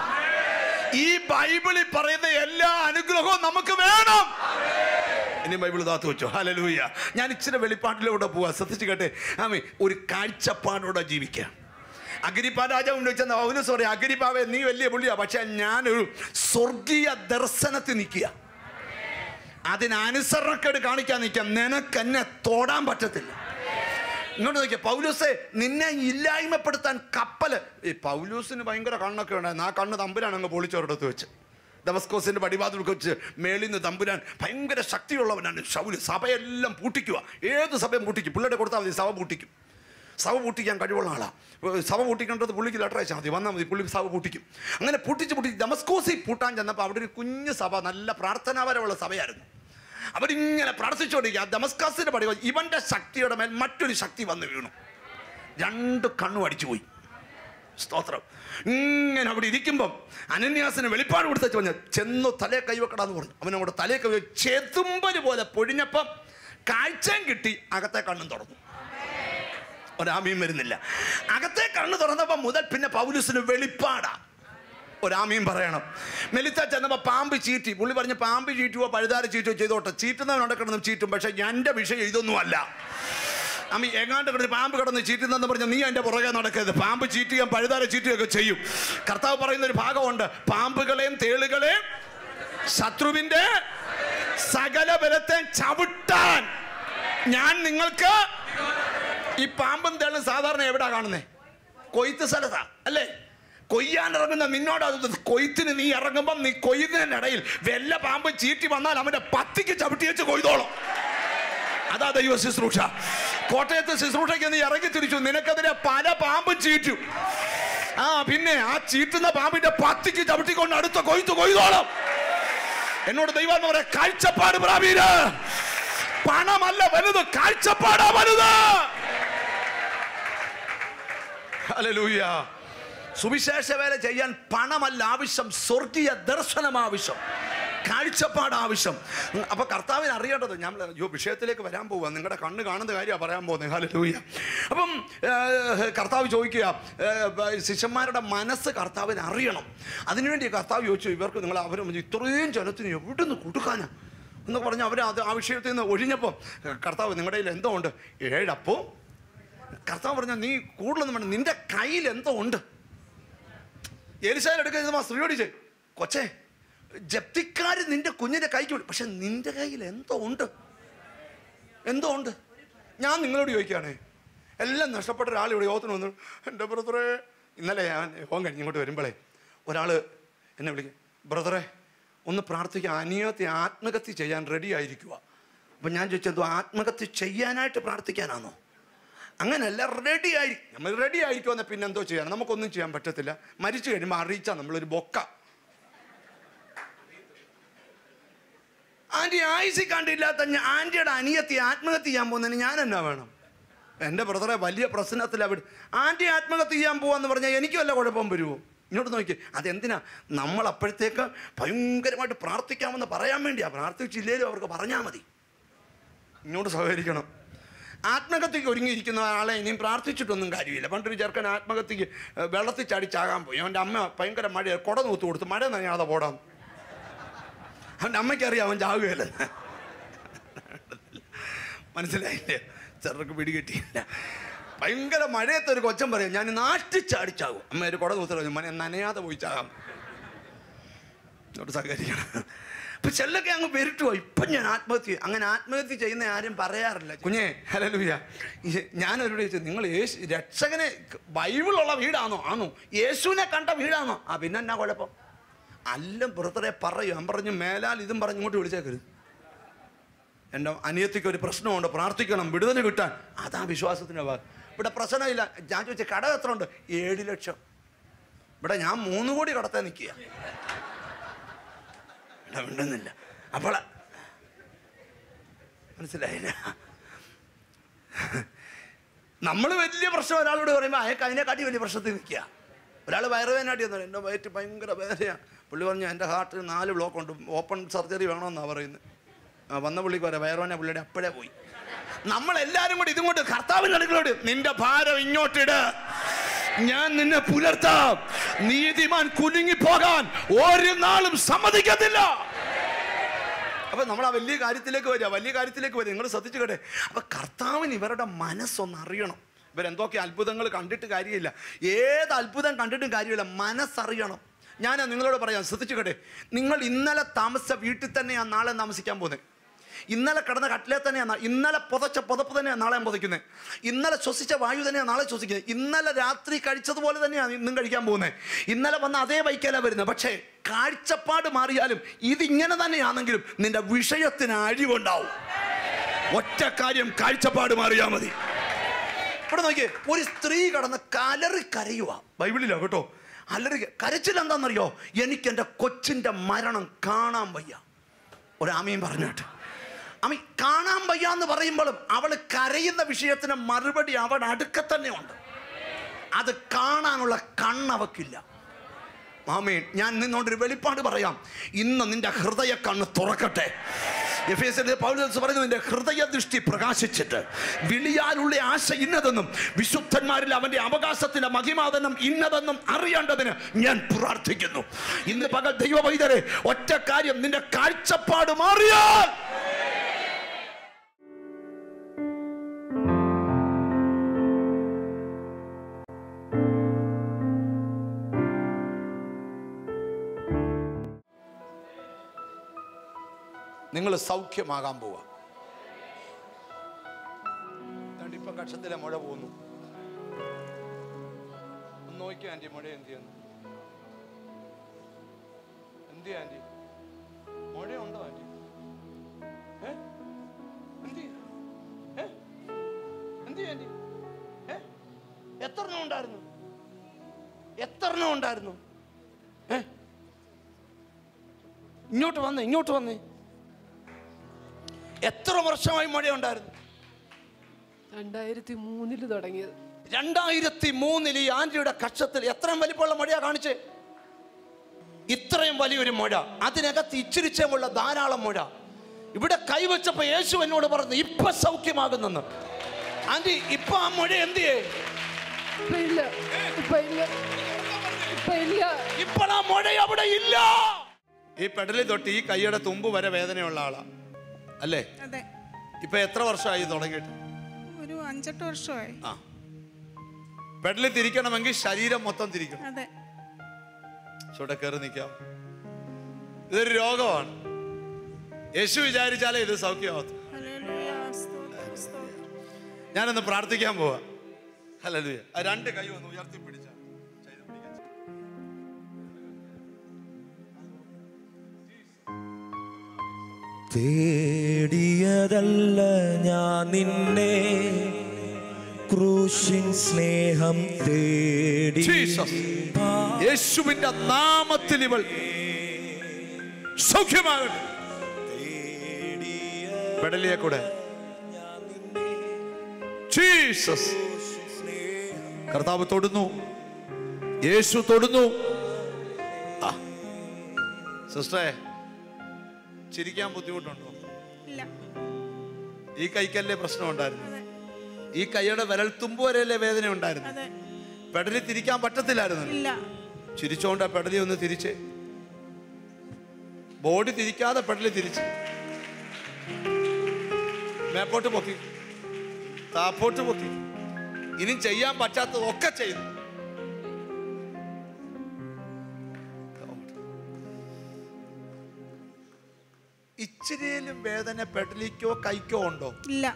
ഈ ബൈബിളിൽ പറയുന്ന എല്ലാ അനുഗ്രഹവും നമുക്ക് വേണം ഇനി ബൈബിൾ താത്തു വെച്ചോ ഹലലൂയ ഞാൻ ഇച്ചിരി വെളിപ്പാട്ടിലൂടെ പോവാ ശ്രദ്ധിച്ചു കേട്ടെ ആമി ഒരു കാഴ്ചപ്പാടോടെ ജീവിക്കാം അഗരിപ്പ രാജാവ് വെച്ചെന്ന പൗലോസ് പറയാം അഗരിപ്പാവെ നീ വലിയ പുള്ളിയാ പക്ഷെ ഞാനൊരു സ്വർഗീയ ദർശനത്തിൽ നിൽക്കുക അതിന് അനുസരണക്കേട് കാണിക്കാൻ നിൽക്കാം നിനക്ക് എന്നെ തോടാൻ പറ്റത്തില്ല ഇങ്ങോട്ട് നോക്കിയ പൗലൂസെ നിന്നെ ഇല്ലായ്മപ്പെടുത്താൻ കപ്പല് ഈ പൗലൂസിന് ഭയങ്കര കണ്ണൊക്കെ ഉണ്ടായിരുന്നു ആ കണ്ണ് തമ്പുരാൻ അങ്ങ് പൊളിച്ചൊരിടത്ത് വെച്ച് ദമസ്കോസിന്റെ പടിവാതിൽ വെച്ച് മേളിൽ നിന്ന് തമ്പുരാൻ ഭയങ്കര ശക്തിയുള്ളവനാണ് ഷൗല് സഭയെല്ലാം പൂട്ടിക്കുക ഏത് സഭയും പൂട്ടിക്കും പിള്ളേരെ കൊടുത്താൽ മതി സഭ പൂട്ടിക്കും സഭ പൂട്ടിക്കാൻ കഴിവുള്ള ആളാണ് സഭ പൂട്ടിക്കേണ്ടത് പുള്ളിക്ക് ലെറ്റർ അയച്ചാൽ മതി വന്നാൽ മതി പുള്ളി സഭ പൂട്ടിക്കും അങ്ങനെ പൂട്ടിച്ച് പൂട്ടിച്ച് ദമസ്കോസിൽ പൂട്ടാൻ ചെന്നപ്പോൾ അവിടെ ഒരു കുഞ്ഞു സഭ നല്ല പ്രാർത്ഥനാപരമുള്ള സഭയായിരുന്നു അവരിങ്ങനെ പ്രാർത്ഥിച്ചുകൊണ്ടിരിക്കുക ആ ദമസ്കാസിന്റെ പടി ഇവന്റെ ശക്തിയുടെ മേൽ മറ്റൊരു ശക്തി വന്ന് വീണു രണ്ട് കണ്ണും അടിച്ചുപോയി സ്തോത്രം ഇങ്ങനെ അവിടെ ഇരിക്കുമ്പം അനന്യാസിന് വെളിപ്പാട് കൊടുത്ത പറഞ്ഞു ചെന്നു തലേ കൈവെക്കടാന്ന് പറഞ്ഞു അവൻ അവിടെ തലേ കൈ ചെതുമ്പല് പോലെ പൊഴിഞ്ഞപ്പം കാഴ്ചയും കിട്ടി അകത്തെ കണ്ണും തുറന്നു ഒരാമയും വരുന്നില്ല അകത്തെ കണ്ണ് തുറന്നപ്പോൾ മുതൽ പിന്നെ പൗലുസിന് വെളിപ്പാടാ ഒരാമയും പറയണം മെലിത്ത ചെന്നപ്പോൾ പാമ്പ് ചീറ്റി പുള്ളി പറഞ്ഞ് പാമ്പ് ചീറ്റുവോ പഴുതാര ചീറ്റുവോ ചെയ്തോട്ടെ ചീറ്റുന്നവനുണ്ട് കിടന്നും ചീറ്റും പക്ഷെ എൻ്റെ വിഷയം ഇതൊന്നുമല്ല അമ്മ എങ്ങാണ്ട് കിടന്ന് പാമ്പ് കിടന്ന് ചീറ്റുന്നെന്ന് പറഞ്ഞ് നീ എൻ്റെ പുറകെ നടക്കരുത് പാമ്പ് ചീറ്റുകയും പഴുതാര ചീറ്റുകയൊക്കെ ചെയ്യും കർത്താവ് പറയുന്ന ഒരു ഭാഗമുണ്ട് പാമ്പുകളെയും തേളുകളെയും ശത്രുവിൻ്റെ സകല ബലത്തെ ചവിട്ടാൻ ഞാൻ നിങ്ങൾക്ക് ഈ പാമ്പും തേളും സാധാരണ എവിടാ കാണുന്നേ കൊയ്ത്ത് സ്ഥലത്താ അല്ലേ കൊയ്യാൻ ഇറങ്ങുന്ന നിന്നോട് അത് കൊയ്ത്തിന് നീ ഇറങ്ങുമ്പം നീ കൊയ്യുന്നതിനിടയിൽ വല്ല പാമ്പ് ചീറ്റി വന്നാൽ അവന്റെ പത്തിക്ക് ചവിട്ടി വെച്ച് കൊയ്തോളും അതാ ദൈവ ശുശ്രൂഷ കോട്ടയത്ത് ശുശ്രൂഷയ്ക്ക് നീ ഇറങ്ങി തിരിച്ചു നിനക്കെതിരെ പല പാമ്പും ചീറ്റു ആ പിന്നെ ആ ചീറ്റുന്ന പാമ്പിന്റെ പത്തിക്ക് ചവിട്ടിക്കൊണ്ട് അടുത്ത കൊയ്ത്ത് കൊയ്തോളം എന്നോട് ദൈവം എന്ന് പറയാ കാഴ്ചപ്പാട് പ്രാപീര് പണമല്ല വലുത് കാഴ്ചപ്പാടാ വലുത് ഹല്ലേലൂയ സുവിശേഷ വേല ചെയ്യാൻ പണമല്ല ആവശ്യം സ്വർഗീയ ദർശനം ആവശ്യം കാഴ്ചപ്പാട് ആവശ്യം അപ്പൊ കർത്താവിന് അറിയേണ്ടത് ഞാൻ അയ്യോ വിഷയത്തിലേക്ക് വരാൻ പോവുക നിങ്ങളുടെ കണ്ണ് കാണുന്ന കാര്യമാണ് പറയാൻ പോകുന്നത് ഹല്ലേലൂയ അപ്പം ഏഹ്, കർത്താവ് ചോദിക്കുക ഏഹ്, ശിഷ്യന്മാരുടെ മനസ്സ് കർത്താവിന് അറിയണം അതിനുവേണ്ടി കർത്താവ് ചോദിച്ചു ഇവർക്ക് നിങ്ങൾ അവർ ഇത്രയും ജനത്തിന് എവിടെ നിന്ന് കൊടുക്കാനാ എന്ന് പറഞ്ഞ് അവർ അത് ആ വിഷയത്തിൽ നിന്ന് ഒഴിഞ്ഞപ്പോൾ കർത്താവ് നിങ്ങളുടെ കയ്യിൽ എന്തോ ഉണ്ട് ഏഴപ്പോ കർത്താവ് പറഞ്ഞ നീ കൂടുതലൊന്നും വേണ്ട നിന്റെ കയ്യിൽ എന്തോ ഉണ്ട് എലിശാൽ എടുക്കുന്ന സ്ത്രീയോട് ചോദിച്ചു കൊച്ചേ ജപ്തിക്കാർ നിന്റെ കുഞ്ഞിന്റെ കൈക്ക് വിടും പക്ഷെ നിന്റെ കയ്യിൽ എന്തോ ഉണ്ട് എന്തോ ഉണ്ട് ഞാൻ നിങ്ങളോട് ചോദിക്കുകയാണേ എല്ലാം നഷ്ടപ്പെട്ട ഒരാൾ ഇവിടെ യോഗത്തിന് വന്നു എൻ്റെ ബ്രദറെ ഇന്നലെ ഞാൻ യോഗം കഴിഞ്ഞ് ഇങ്ങോട്ട് വരുമ്പോഴേ ഒരാൾ എന്നെ വിളിക്കും ബ്രദറെ ഒന്ന് പ്രാർത്ഥിക്കുക അനിയത്തെ ആത്മഹത്യ ചെയ്യാൻ റെഡി ആയിരിക്കുക അപ്പം ഞാൻ ചോദിച്ചത് ആത്മഹത്യ ചെയ്യാനായിട്ട് പ്രാർത്ഥിക്കാനാണോ അങ്ങനല്ല റെഡി ആയി നമ്മൾ റെഡി ആയിരിക്കുമെന്ന പിന്നെ എന്തോ ചെയ്യാൻ നമുക്കൊന്നും ചെയ്യാൻ പറ്റത്തില്ല മരിച്ചു കഴിയുമ്പോൾ അറിയിച്ചാൽ നമ്മളൊരു ബൊക്ക ആൻറ്റി ആയുസി കണ്ടില്ലാത്ത ഞ- ആൻറ്റിയുടെ അനിയത്തി ആത്മഹത്യ ചെയ്യാൻ പോകുന്നതിന് ഞാൻ എന്നാ വേണം എൻ്റെ ബ്രദറെ വലിയ പ്രശ്നത്തിൽ അവിടെ ആൻറ്റി ആത്മഹത്യ ചെയ്യാൻ പോവാന്ന് പറഞ്ഞാൽ എനിക്ക് വല്ല കുഴപ്പം വരുമോ ഇങ്ങോട്ട് നോക്കി അതെന്തിനാ നമ്മൾ അപ്പോഴത്തേക്ക് ഭയങ്കരമായിട്ട് പ്രാർത്ഥിക്കാമെന്ന് പറയാൻ വേണ്ടിയാ പ്രാർത്ഥിച്ചില്ലേലും അവർക്ക് പറഞ്ഞാൽ മതി ഇങ്ങോട്ട് സഹകരിക്കണം ആത്മഹത്യക്ക് ഒരുങ്ങിയിരിക്കുന്ന ആളെ ഇനിയും പ്രാർത്ഥിച്ചിട്ടൊന്നും കാര്യമില്ല പണ്ടൊരു ചെറുക്കൻ ആത്മഹത്യക്ക് ഏഹ്, വെള്ളത്തിൽ ചാടി ചാകാൻ പോയി അവൻ്റെ അമ്മ ഭയങ്കര മഴ കുട നൂത്ത് കൊടുത്തു മഴ നനയാതെ പോടാം അവൻ്റെ അമ്മയ്ക്കറിയാം അവൻ ചാവുകയല്ലെന്ന് മനസ്സിലായില്ലേ ചെറുക്ക് പിടികിട്ടിയില്ല ഭയങ്കര മഴയത്തെ ഒരു കൊച്ചൻ പറയാം ഞാൻ നാട്ടിൽ ചാടിച്ചാകും അമ്മ ഒരു കുട നൂത്ത് പറഞ്ഞു മനെ നനയാതെ പോയി ചാകാം ഇങ്ങോട്ട് സഹകരിക്കണം അപ്പൊ ചെല്ലൊക്കെ അങ്ങ് പെരുട്ടു പോയി ഇപ്പം ഞാൻ ആത്മഹത്യ ചെയ്യും. അങ്ങനെ ആത്മഹത്യ ചെയ്യുന്ന ആരും പറയാറില്ല കുഞ്ഞെ ഹലലുയ ഞാനവരോട് ചോദിച്ചു നിങ്ങൾ യേശു രക്ഷകനെ ബൈബിളുള്ള വീടാണോ ആണോ യേശുവിനെ കണ്ട വീടാണോ ആ പിന്നെ എന്നാ കുഴപ്പം അല്ല ബ്രദറെ പറയും ഞാൻ പറഞ്ഞു മേലാൽ ഇതും പറഞ്ഞ് ഇങ്ങോട്ട് വിളിച്ചേക്കരുത് എൻ്റെ അനിയത്തിക്ക് ഒരു പ്രശ്നമുണ്ട് പ്രാർത്ഥിക്കണം വിടുതൽ കിട്ടാൻ അതാ വിശ്വാസത്തിൻ്റെ ഭാഗം ഇവിടെ പ്രശ്നമില്ല ഞാൻ ചോദിച്ച കട എത്ര ഉണ്ട് ഏഴ് ലക്ഷം ഇവിടെ ഞാൻ മൂന്ന് കോടി കടത്താൻ നിൽക്കുക ഇവിടെ മിണ്ടുന്നില്ല അപ്പോൾ മനസ്സിലായില്ല നമ്മൾ വലിയ പ്രശ്നം ഒരാളോട് പറയുമ്പോൾ അയാൾക്ക് അതിനെക്കാട്ടി വലിയ പ്രശ്നത്തിൽ നിൽക്കുക ഒരാൾ വയറുവേനാട്ടി എന്ന് എൻ്റെ വയറ്റ് ഭയങ്കര വേദനയാണ് പുള്ളി പറഞ്ഞു എൻ്റെ ഹാർട്ടിൽ നാല് ബ്ലോക്ക് ഉണ്ട് ഓപ്പൺ സർജറി വേണമെന്നാണ് പറയുന്നത് ആ വന്ന പുള്ളിക്ക് പറയാം വയറുവേന പുള്ളിയുടെ അപ്പോഴേ പോയി നമ്മളെല്ലാരും കൂടി ഇതും കൊണ്ട് കർത്താവിൻ്റെ അടുക്കളോട് നിന്റെ ഭാരം ഇങ്ങോട്ടിട് ഞാൻ നിന്നെ പുലർത്താം നീതിമാൻ കുലുങ്ങി പോകാൻ ഒരു നാളും സമ്മതിക്കത്തില്ല അപ്പൊ നമ്മൾ ആ വലിയ കാര്യത്തിലേക്ക് വരിക വലിയ കാര്യത്തിലേക്ക് വരിക നിങ്ങൾ ശ്രദ്ധിച്ചുകട്ടെ അപ്പൊ കർത്താവിന് ഇവരുടെ മനസ്സൊന്ന് അറിയണം ഇവരെന്തൊക്കെ അത്ഭുതങ്ങൾ കണ്ടിട്ട് കാര്യമില്ല ഏത് അത്ഭുതം കണ്ടിട്ടും കാര്യമില്ല മനസ്സറിയണം ഞാൻ നിങ്ങളോട് പറയാം ശ്രദ്ധിച്ചുകട്ടെ നിങ്ങൾ ഇന്നലെ താമസിച്ച വീട്ടിൽ തന്നെയാണ് നാളെ താമസിക്കാൻ പോകുന്നത് ഇന്നലെ കിടന്ന കട്ടിലെ തന്നെയാണ് ഇന്നലെ പുതച്ച പുതപ്പ് തന്നെയാണ് നാളെ ഞാൻ പുതയ്ക്കുന്നത് ഇന്നലെ ശ്വസിച്ച വായു തന്നെയാണ് നാളെ ശ്വസിക്കുന്നത് ഇന്നലെ രാത്രി കഴിച്ചതുപോലെ തന്നെയാണ് ഇന്നും കഴിക്കാൻ പോകുന്നത് ഇന്നലെ വന്ന അതേ ബൈക്കല്ല വരുന്നത് പക്ഷേ കാഴ്ചപ്പാട് മാറിയാലും ഇതിങ്ങനെ തന്നെയാണെങ്കിലും നിന്റെ വിഷയത്തിന് അഴിവുണ്ടാവും ഒറ്റ കാര്യം കാഴ്ചപ്പാട് മാറിയാൽ മതി ഇവിടെ നോക്കിയേ ഒരു സ്ത്രീ കടന്ന് കലറി കരയുക ബൈബിളിലോ കേട്ടോ അലറി കരച്ചിൽ എന്താണെന്നറിയോ എനിക്ക് എൻ്റെ കൊച്ചിൻ്റെ മരണം കാണാൻ വയ്യ ഒരാമയും പറഞ്ഞിട്ട് അമ്മ കാണാൻ വയ്യ എന്ന് പറയുമ്പോഴും അവൾ കരയുന്ന വിഷയത്തിന് മറുപടി അവളുടെ അടുക്ക തന്നെ ഉണ്ട് അത് കാണാനുള്ള കണ്ണവക്കില്ല മാമീൻ ഞാൻ നിന്നോണ്ടൊരു വെളിപ്പാട് പറയാം ഇന്ന് നിന്റെ ഹൃദയ കണ്ണ് തുറക്കട്ടെ എഫേസിന്റെ പൗലോസ് പറയുന്നു നിന്റെ ഹൃദയ ദൃഷ്ടി പ്രകാശിച്ചിട്ട് വിളിയാലുള്ള ആശ ഇന്നതെന്നും വിശുദ്ധന്മാരിൽ അവന്റെ അവകാശത്തിന്റെ മഹിമാതനം ഇന്നതെന്നും അറിയേണ്ടതിന് ഞാൻ പ്രാർത്ഥിക്കുന്നു ഇന്ന് പകൽ ദൈവവൈദ്യരെ ഒറ്റ കാര്യം നിന്റെ കാഴ്ചപ്പാട് മാറിയാൽ നിങ്ങൾ സൗഖ്യമാകാൻ പോവാ ദാണ്ട് ഇപ്പൊ കക്ഷത്തിലെ മഴ പോകുന്നു ഒന്ന് നോക്കിയോ ആന്റി മഴ എന്ത് ചെയ്യുന്നു എന്ത് ചെയ്യാ ആന്റി മഴയുണ്ടോ ആന്റി ഏ? എന്ത് ചെയ്യാ? എത്ര എണ്ണം ഉണ്ടായിരുന്നു എത്ര എണ്ണം ഉണ്ടായിരുന്നു ഏ ഇങ്ങോട്ട് വന്നേ ഇങ്ങോട്ട് വന്നേ എത്ര വർഷമായി മഴ ഉണ്ടായിരുന്നു രണ്ടായിരത്തി മൂന്നില് തുടങ്ങിയത് രണ്ടായിരത്തി മൂന്നിൽ ഈ ആന്റിയുടെ കക്ഷത്തിൽ എത്രയും വലിപ്പമുള്ള മഴയാ കാണിച്ചേ ഇത്രയും വലിയൊരു മഴ അതിനകത്ത് ഇച്ചിരിച്ചമുള്ള ധാരാളം മഴ ഇവിടെ കൈവച്ചപ്പോ യേശു എന്നോട് പറഞ്ഞു ഇപ്പൊ സൗഖ്യമാകുന്നെന്ന് ആന്റി ഇപ്പൊ ആ മഴ എന്ത് ചെയ്യേ ഇപ്പൊ ഇല്ല ഇപ്പൊ ഇല്ല ഇപ്പൊ ഇല്ല ഇപ്പോൾ ആ മഴ അവിടെ ഇല്ല ഈ പെടലി തൊട്ട് ഈ കൈയുടെ തുമ്പ് വരെ വേദനയുള്ള ആളാ അല്ലേ അതെ ഇപ്പൊ എത്ര വർഷമായി തുടങ്ങിയിട്ട് ഒരു അഞ്ചെട്ട് വർഷമായി ആ പെടലി തിരിക്കണമെങ്കിൽ ശരീരം മൊത്തം തിരിക്കണം അതെ ചൂടെ കയറി നിൽക്കാം ഇതൊരു രോഗമാണ് യേശു വിചാരിച്ചാലേ ഇത് സൗഖ്യമാവത്തു ഹല്ലേലൂയ. സ്തോത്രം, സ്തോത്രം. ഞാനൊന്ന് പ്രാർത്ഥിക്കാൻ പോവാ ഹല്ലേലൂയ ആ രണ്ട് കൈ ഒന്ന് ഉയർത്തി പിടിച്ച തേടിയതല്ല ഞാൻ നിന്നെ ക്രൂശിൻ സ്നേഹം തേടി ജീസസ് യേശുവിന്റെ നാമത്തിൽ ഇവൾ സൗഖ്യമാകട്ടെ പെടലിയെ കൂടെ ജീസസ് കർത്താവ് തൊടുന്നു യേശു തൊടുന്നു ആ. സിസ്റ്ററെ ചിരിക്കാൻ ബുദ്ധിമുട്ടുണ്ടോ ഇല്ല ഈ കൈക്കല്ലേ പ്രശ്നം ഉണ്ടായിരുന്നു ഈ കൈയുടെ വിരൽ തുമ്പ് വരെയല്ലേ വേദന ഉണ്ടായിരുന്നു അതെ പെടലി തിരിക്കാൻ പറ്റത്തില്ലായിരുന്നു ഇല്ല ചിരിച്ചോണ്ട് ആ പെടലി ഒന്ന് തിരിച്ച് ബോഡി തിരിക്കാതെ പെടലി തിരിച്ച് മേപ്പോട്ട് പൊക്കി താപ്പോട്ട് പൊക്കി ഇനി ചെയ്യാൻ പറ്റാത്തതൊക്കെ ചെയ്തു ഇച്ചിരിയിലും വേദന പെടലിക്കോ കൈക്കോ ഉണ്ടോ ഇല്ല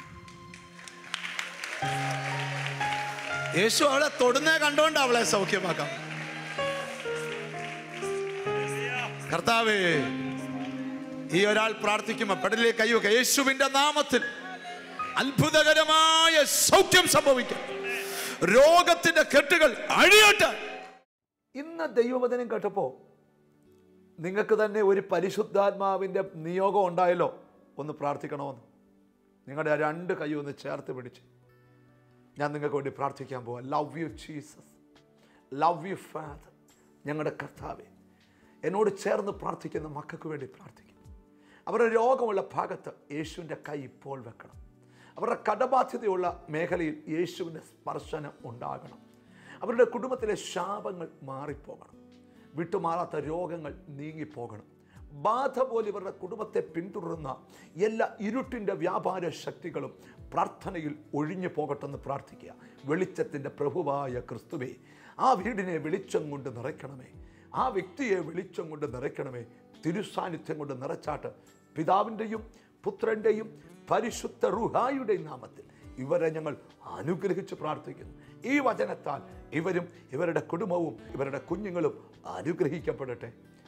യേശു അവളെ തൊടുന്നേ കണ്ടോണ്ട് അവളെ സൗഖ്യമാക്കാം കർത്താവേ ഈ ഒരാൾ പ്രാർത്ഥിക്കുമ്പോ പെടലിലെ കൈവൊക്കെ യേശുവിന്റെ നാമത്തിൽ അത്ഭുതകരമായ സൗഖ്യം സംഭവിക്കും രോഗത്തിന്റെ കെട്ടുകൾ അഴിയട്ടെ ഇന്ന് ദൈവവചനം കേട്ടപ്പോൾ നിങ്ങൾക്ക് തന്നെ ഒരു പരിശുദ്ധാത്മാവിൻ്റെ നിയോഗം ഉണ്ടായല്ലോ ഒന്ന് പ്രാർത്ഥിക്കണമെന്ന് നിങ്ങളുടെ ആ രണ്ട് കൈ ഒന്ന് ചേർത്ത് പിടിച്ച് ഞാൻ നിങ്ങൾക്ക് വേണ്ടി പ്രാർത്ഥിക്കാൻ പോവാം love you Jesus love you father ഞങ്ങളുടെ കർത്താവെ എന്നോട് ചേർന്ന് പ്രാർത്ഥിക്കുന്ന മക്കൾക്ക് വേണ്ടി പ്രാർത്ഥിക്കും അവരുടെ രോഗമുള്ള ഭാഗത്ത് യേശുവിൻ്റെ കൈ ഇപ്പോൾ വെക്കണം അവരുടെ കടബാധ്യതയുള്ള മേഖലയിൽ യേശുവിൻ്റെ സ്പർശനം ഉണ്ടാകണം അവരുടെ കുടുംബത്തിലെ ശാപങ്ങൾ മാറിപ്പോകണം വിട്ടുമാറാത്ത രോഗങ്ങൾ നീങ്ങിപ്പോകണം ബാധ പോലെ ഇവരുടെ കുടുംബത്തെ പിന്തുടരുന്ന എല്ലാ ഇരുട്ടിൻ്റെ വ്യാപാര ശക്തികളും പ്രാർത്ഥനയിൽ ഒഴിഞ്ഞു പോകട്ടെന്ന് പ്രാർത്ഥിക്കുക വെളിച്ചത്തിൻ്റെ പ്രഭുവായ ക്രിസ്തുവേ ആ വീടിനെ വെളിച്ചം കൊണ്ട് നിറയ്ക്കണമേ ആ വ്യക്തിയെ വെളിച്ചം കൊണ്ട് നിറയ്ക്കണമേ തിരുസാന്നിധ്യം കൊണ്ട് നിറച്ചാട്ട് പിതാവിൻ്റെയും പുത്രൻ്റെയും പരിശുദ്ധ റുഹായുടെയും നാമത്തിൽ ഇവരെ ഞങ്ങൾ അനുഗ്രഹിച്ച് പ്രാർത്ഥിക്കുന്നു ഈ വചനത്താൽ ഇവരും ഇവരുടെ കുടുംബവും ഇവരുടെ കുഞ്ഞുങ്ങളും അനുഗ്രഹിക്കപ്പെടട്ടെ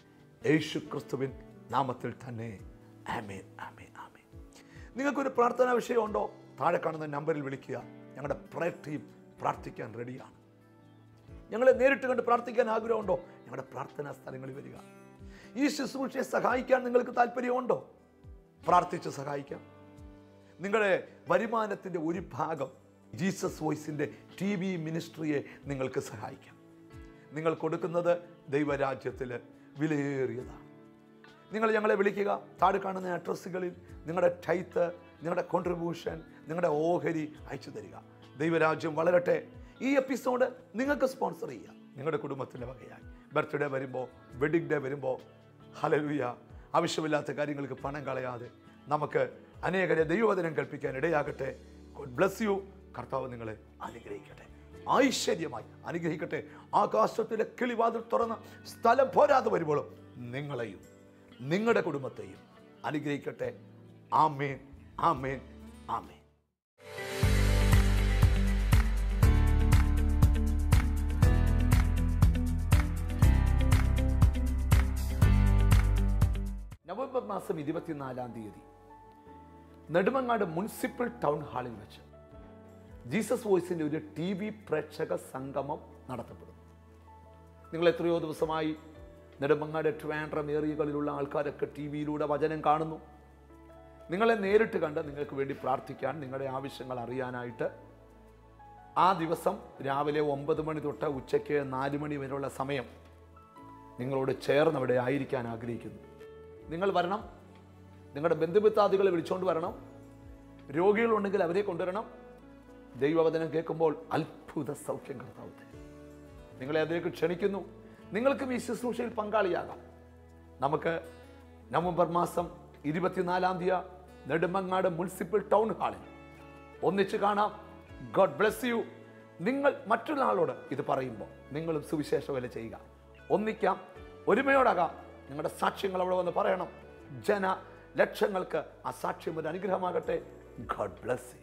യേശു ക്രിസ്തുവിൻ നാമത്തിൽ തന്നെ ആമേൻ ആമേൻ ആമേൻ നിങ്ങൾക്കൊരു പ്രാർത്ഥനാ വിഷയമുണ്ടോ താഴെ കാണുന്ന നമ്പറിൽ വിളിക്കുക ഞങ്ങളുടെ പ്രയർ ടീം പ്രാർത്ഥിക്കാൻ റെഡിയാണ് ഞങ്ങളെ നേരിട്ട് കണ്ട് പ്രാർത്ഥിക്കാൻ ആഗ്രഹമുണ്ടോ ഞങ്ങളുടെ പ്രാർത്ഥനാ സ്ഥലങ്ങളിൽ വരിക ഈ ശുശ്രൂഷയെ സഹായിക്കാൻ നിങ്ങൾക്ക് താല്പര്യമുണ്ടോ പ്രാർത്ഥിച്ച് സഹായിക്കാം നിങ്ങളുടെ വരുമാനത്തിൻ്റെ ഒരു ഭാഗം ജീസസ് വോയിസിൻ്റെ ടി വി മിനിസ്ട്രിയെ നിങ്ങൾക്ക് സഹായിക്കാം നിങ്ങൾ കൊടുക്കുന്നത് ദൈവരാജ്യത്തിൽ വിലയേറിയതാണ് നിങ്ങൾ ഞങ്ങളെ വിളിക്കുക താഴെ കാണുന്ന അഡ്രസ്സുകളിൽ നിങ്ങളുടെ ടൈത്ത് നിങ്ങളുടെ കോൺട്രിബ്യൂഷൻ നിങ്ങളുടെ ഓഹരി അയച്ചു തരിക ദൈവരാജ്യം വളരട്ടെ ഈ എപ്പിസോഡ് നിങ്ങൾക്ക് സ്പോൺസർ ചെയ്യാം നിങ്ങളുടെ കുടുംബത്തിൻ്റെ വകയായി ബർത്ത്ഡേ വരുമ്പോൾ വെഡിങ് ഡേ വരുമ്പോൾ ഹലലുയ ആവശ്യമില്ലാത്ത കാര്യങ്ങൾക്ക് പണം കളയാതെ നമുക്ക് അനേകരെ ദൈവവചനം കൽപ്പിക്കാൻ ഇടയാകട്ടെ ഗോഡ് ബ്ലസ് യു കർത്താവ് നിങ്ങളെ അനുഗ്രഹിക്കട്ടെ ഐശ്വര്യമായി അനുഗ്രഹിക്കട്ടെ ആകാശത്തിലെ കിളിവാതിൽ തുറന്ന് സ്ഥലം പോരാതെ വരുമ്പോഴും നിങ്ങളെയും നിങ്ങളുടെ കുടുംബത്തെയും അനുഗ്രഹിക്കട്ടെ ആമേൻ ആമേൻ ആമേൻ നവംബർ മാസം ഇരുപത്തിനാലാം തീയതി നെടുമങ്ങാട് മുനിസിപ്പൽ ടൗൺ ഹാളിൽ വെച്ച് ജീസസ് വോയിസിൻ്റെ ഒരു ടി വി പ്രേക്ഷക സംഗമം നടത്തപ്പെടും നിങ്ങൾ എത്രയോ ദിവസമായി നെടുമങ്ങാട് ട്രിവാൻഡ്രം ഏറിയകളിലുള്ള ആൾക്കാരൊക്കെ ടി വിയിലൂടെ വചനം കാണുന്നു നിങ്ങളെ നേരിട്ട് കണ്ട് നിങ്ങൾക്ക് വേണ്ടി പ്രാർത്ഥിക്കാൻ നിങ്ങളുടെ ആവശ്യങ്ങൾ അറിയാനായിട്ട് ആ ദിവസം രാവിലെ ഒമ്പത് മണി തൊട്ട് ഉച്ചയ്ക്ക് നാല് മണി വരെയുള്ള സമയം നിങ്ങളോട് ചേർന്ന് അവിടെ ആയിരിക്കാൻ ആഗ്രഹിക്കുന്നു നിങ്ങൾ വരണം നിങ്ങളുടെ ബന്ധുമിത്താദികളെ വിളിച്ചുകൊണ്ട് വരണം രോഗികളുണ്ടെങ്കിൽ അവരെ കൊണ്ടുവരണം ദൈവവചനം കേൾക്കുമ്പോൾ അത്ഭുത സൗഖ്യം കർത്താവ് തരും നിങ്ങളെ അതിലേക്ക് ക്ഷണിക്കുന്നു നിങ്ങൾക്കും ഈ ശുശ്രൂഷയിൽ പങ്കാളിയാകാം നമുക്ക് നവംബർ മാസം ഇരുപത്തിനാലാം തീയതി നെടുമങ്ങാട് മുനിസിപ്പൽ ടൗൺ ഹാളിൽ ഒന്നിച്ച് കാണാം ഗോഡ് ബ്ലെസ് യു നിങ്ങൾ മറ്റുള്ള ആളോട് ഇത് പറയുമ്പോൾ നിങ്ങളും സുവിശേഷ വില ചെയ്യുക ഒന്നിക്കാം ഒരുമയോടാകാം നിങ്ങളുടെ സാക്ഷ്യങ്ങൾ അവിടെ വന്ന് പറയണം ജന ലക്ഷങ്ങൾക്ക് ആ സാക്ഷ്യം ഒരു അനുഗ്രഹമാകട്ടെ ഗോഡ് ബ്ലെസ് യു